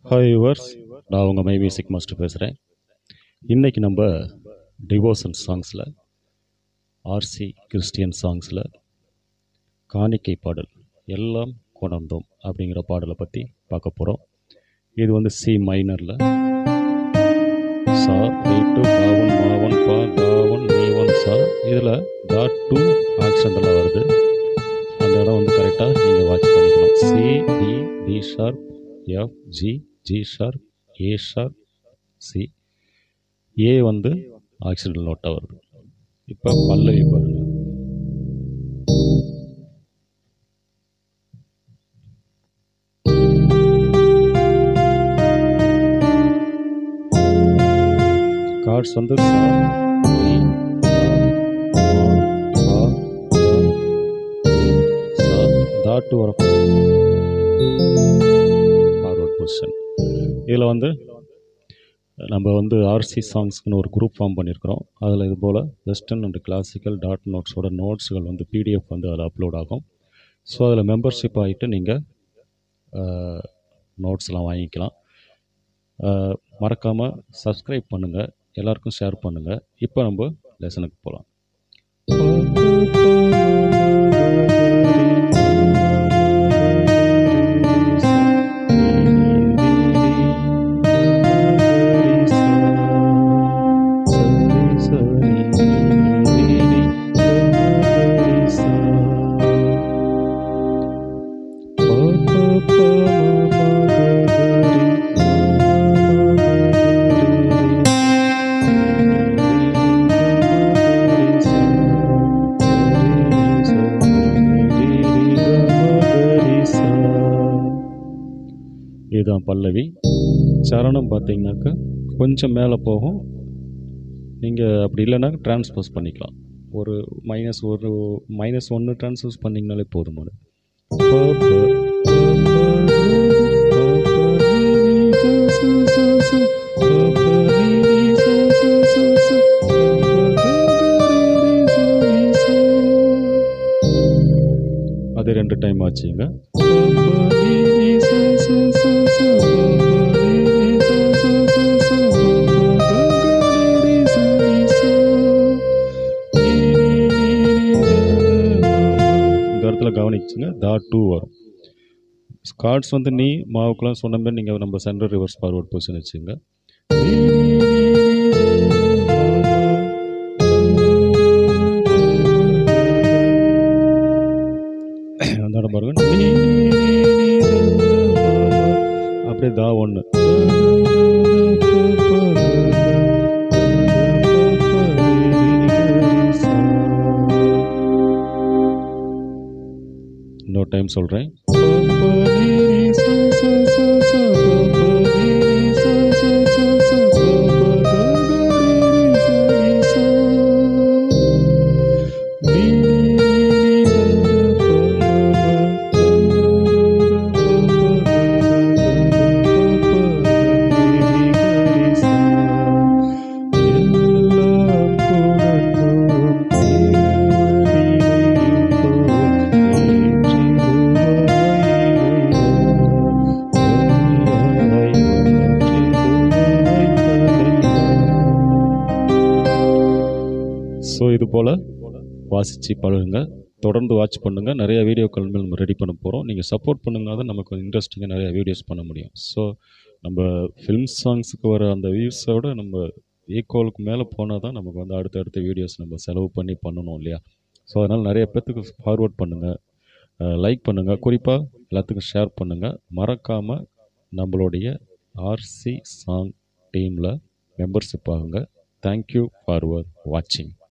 hi yours நான் உங்கள் my music master பேசுகிறேன் இன்றைக்கி நம்ம டிவோஷன் சாங்ஸில் ஆர்சி கிறிஸ்டியன் சாங்ஸில் காணிக்கை பாடல் எல்லாம் கொணர்ந்தோம் அப்படிங்கிற பாடலை பற்றி பார்க்க போகிறோம் இது வந்து சி மைனரில் சா ரீட்டு பாவன் மாவன் பா தாவன் மீவன் சா இதில் டாட் டூ ஆக்சண்டெல்லாம் வருது அந்த இடம் வந்து கரெக்டாக நீங்கள் வாட்ச் பண்ணிக்கணும் C D D sharp F G G sharp A sharp C A வந்து ஆக்சிடென்ட் நோட்டாக வருது இப்போ பல்லவி பாருங்க கார்ட்ஸ் வந்து சா ரி, சா, மா, பா, தா, ரி, சா, தாட்டு வரும் ஃபார்வர்ட் பொசிஷன் இதில் வந்து நம்ம வந்து ஆர்சி சாங்ஸ்க்குன்னு ஒரு குரூப் ஃபார்ம் பண்ணியிருக்கிறோம் அதில் இது போல் வெஸ்டர்ன் அண்ட் கிளாசிக்கல் டாட் நோட்ஸோட நோட்ஸுகள் வந்து பிடிஎஃப் வந்து அதில் அப்லோட் ஆகும் ஸோ அதில் மெம்பர்ஷிப் ஆகிட்டு நீங்கள் நோட்ஸ்லாம் வாங்கிக்கலாம் மறக்காமல் சப்ஸ்கிரைப் பண்ணுங்கள் எல்லாருக்கும் ஷேர் பண்ணுங்கள் இப்போ நம்ம லெசனுக்கு போகலாம் இதுதான் பல்லவி சரணம் பார்த்தீங்கன்னாக்கா கொஞ்சம் மேலே போகும் நீங்கள் அப்படி இல்லைனாக்கா டிரான்ஸ்போஸ் பண்ணிக்கலாம் ஒரு மைனஸ் ஒரு மைனஸ் ஒன்று டிரான்ஸ்போஸ் பண்ணிங்கனாலே போதுமானது அது ரெண்டு டைம் ஆச்சுங்க இந்த இடத்துல கவனிச்சுங்க தா டூ வரும் கார்ட்ஸ் வந்து நீ மாவுக்குலாம் சொன்ன மாதிரி நீங்கள் நம்ம சென்டர் ரிவர்ஸ் ஃபார்வர்ட் பொசிஷன் வச்சுங்க அந்த இடம் பாருங்க அப்படியே தா ஒன்று இன்னொரு டைம் சொல்கிறேன் ஸோ இது போல் வாசித்து பழகுங்க தொடர்ந்து வாட்ச் பண்ணுங்கள் நிறைய வீடியோக்கள் மேல் நம்ம ரெடி பண்ண போகிறோம் நீங்கள் சப்போர்ட் பண்ணுங்க தான் நமக்கு இன்ட்ரெஸ்டிங்காக நிறைய வீடியோஸ் பண்ண முடியும் ஸோ நம்ம ஃபிலிம் சாங்ஸுக்கு வர அந்த வியூஸோட நம்ம ஈக்குவலுக்கு மேலே போனால் தான் நமக்கு வந்து அடுத்தடுத்த வீடியோஸ் நம்ம செலவு பண்ணி பண்ணணும் இல்லையா ஸோ அதனால் நிறைய பேர்த்துக்கு ஃபார்வர்ட் பண்ணுங்கள் லைக் பண்ணுங்கள் குறிப்பாக எல்லாத்துக்கும் ஷேர் பண்ணுங்கள் மறக்காமல் நம்மளுடைய ஆர்சி சாங் டீமில் மெம்பர்ஷிப் ஆகுங்க தேங்க்யூ ஃபார் வாட்சிங்